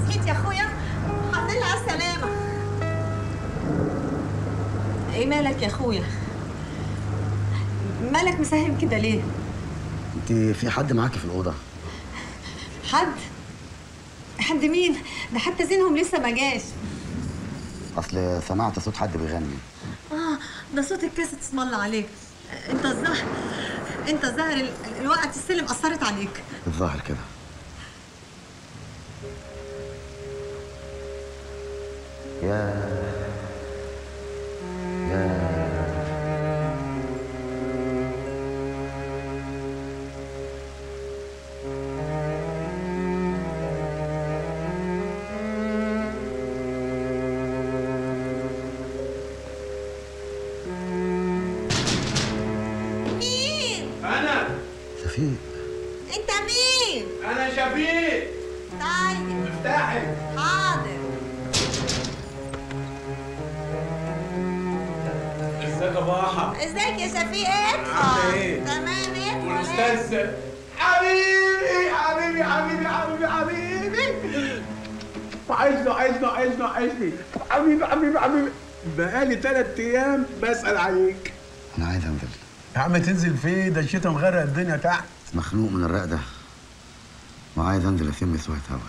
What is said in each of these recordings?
جيت يا اخويا الحمد لله على السلامة ايه مالك يا اخويا؟ مالك مساهم كده ليه؟ انت في حد معاكي في الاوضه حد؟ حد مين؟ ده حتى زينهم لسه ما جاش اصل سمعت صوت حد بيغني اه ده صوت الكاسة اسم الله عليك انت الظاهر انت الظاهر ال- الوقت السلم اثرت عليك الظاهر كده يا يا مين؟ انا شفيق انت مين؟ انا شفيق طيب افتحي حاضر ازيك يا باحة ازيك يا شفيق ادخل عاملة ايه؟ تمام ادخل والاستاذ حبيبي حبيبي حبيبي حبيبي حبيبي وحشني وحشني وحشني وحشني حبيبي حبيبي حبيبي بقالي ثلاث ايام بسأل عليك انا عايز انزل يا عم تنزل فين ده الشتا مغرق الدنيا تحت مخنوق من الرق ده وعايز انزل اشم شويه هوا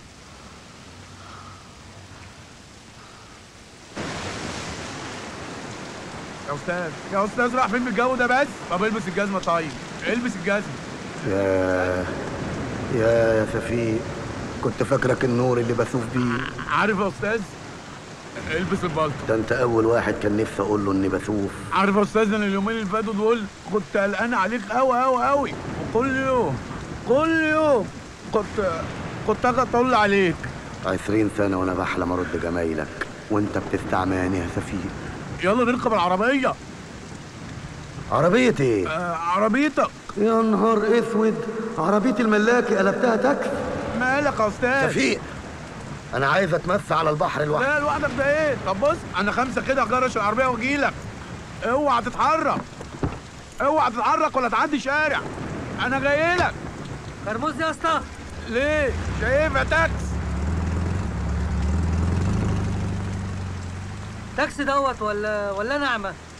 يا استاذ يا استاذ راح فين بالجو ده بس طب البس الجزمه طيب البس الجزمه يا يا يا شفيق كنت فاكرك النور اللي بسوف بيه عارف يا استاذ البس البلطو ده انت اول واحد كان نفسي اقول له اني بسوف عارف يا استاذ انا اليومين اللي فاتوا دول كنت قلقان عليك قوي قوي قوي وكل يوم كل يوم كنت كنت اجي اطل عليك عشرين سنة وأنا بحلم أرد جمايلك وأنت بتستعماني يا سفيه يلا نركب العربيه عربية إيه؟ آه عربيتك يا نهار أسود عربية الملاكي قلبتها تاكسي مالك يا استاذ شفيق أنا عايز أتمسى على البحر لوحدي لا لوحدك ده ايه طب بص انا خمسه كده هجرش العربيه واجيلك اوعى تتحرك اوعى تتحرك ولا تعدي شارع انا جاي لك مرموز يا اسطى ليه شايفها تاكس تاكسي دوت ولا ولا نعمه